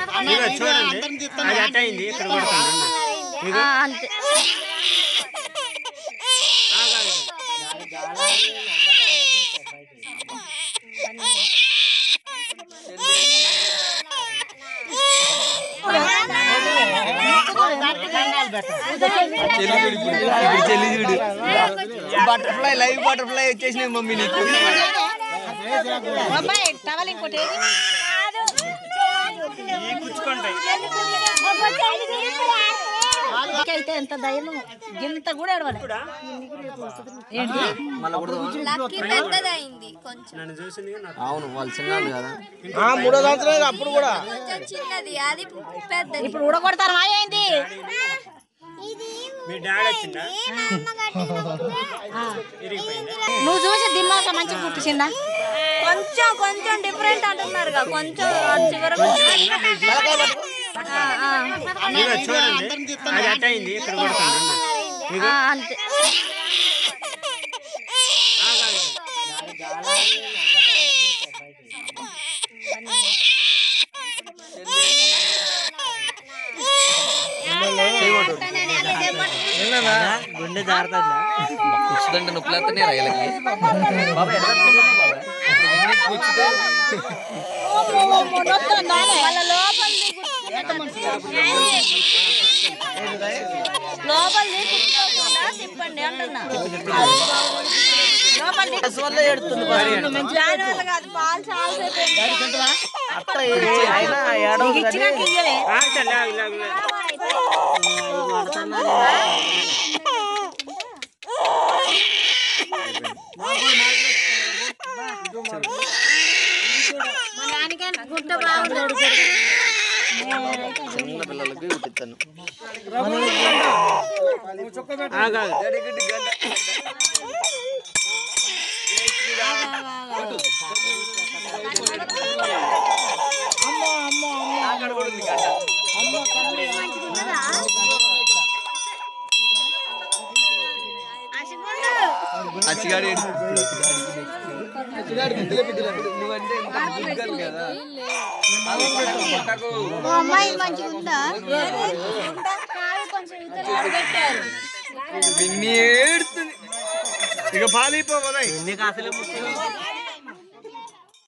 ఇదిగో చూడండి అది అట్ట అయింది ఇక్కడ కొడుతుంది అన్న ఆ, అంతే బటర్ఫ్లై లైవ్ బటర్ఫ్లై వచ్చేసినాయి మమ్మీ నీకు అమ్మాయి టవల్ ఇంకోటి ఏది? గుచ్చుకుంటాయి అయితే ఎంత ధైర్యం గింత కూడా ఏడవాలి ఏంటి లక్కీ పెద్దదైంది కొంచెం నన్ను చూసింది నాకు అవును వాళ్ళు చిన్నాళ్ళు కదా మూడో సంవత్సరం అప్పుడు కూడా కొంచెం చిన్నది అది పెద్దది ఇప్పుడు ఉడగొడతారు మాయేంది మీ డాడీ వచ్చిందా ఇరిగిపోయిందా నువ్వు చూసి దిమ్మాక మంచి పుట్టిందా కొంచెం కొంచెం డిఫరెంట్ అంటున్నారుగా కొంచెం ఆ చివర ఆ, ఆ. ఇదిగో చూడండి అది అట్ట అయింది ఇక్కడ కొడుతుంది అన్న ఆ, అంతే గుండె జారుతుందా కూర్చుంటే నొప్పులు వస్తున్నాయి రైలకి బాబా ఎక్కడ కూర్చుంటున్నావు బాబా? ఇప్పుడు విన్నీ కూర్చుంటే వాళ్ళ లోపలిది లోపలిది కుట్టుకోకుండా తిప్పండి అంటున్నా లోపలిది వల్ల ఎడుతుంది దాని వల్ల కాదు పాలు చాలాసేపు అట్లా అయినా ఏడవ ఆగుతా, లాగు, లాగు, లాగు. మా నాన్నకే గుట్ట బాగుంది చిన్న పిల్లలకి కుట్టిస్తాను ఆగు, ఆగు. అచ్చిగాడు నువ్వంటే ఇంత బుగ్గలు కదా అమ్మాయి మంచిగా ఉందా విన్నీ ఏడుతుంది ఇక పాలిపోయి నీకు అసలు ముఖ్యం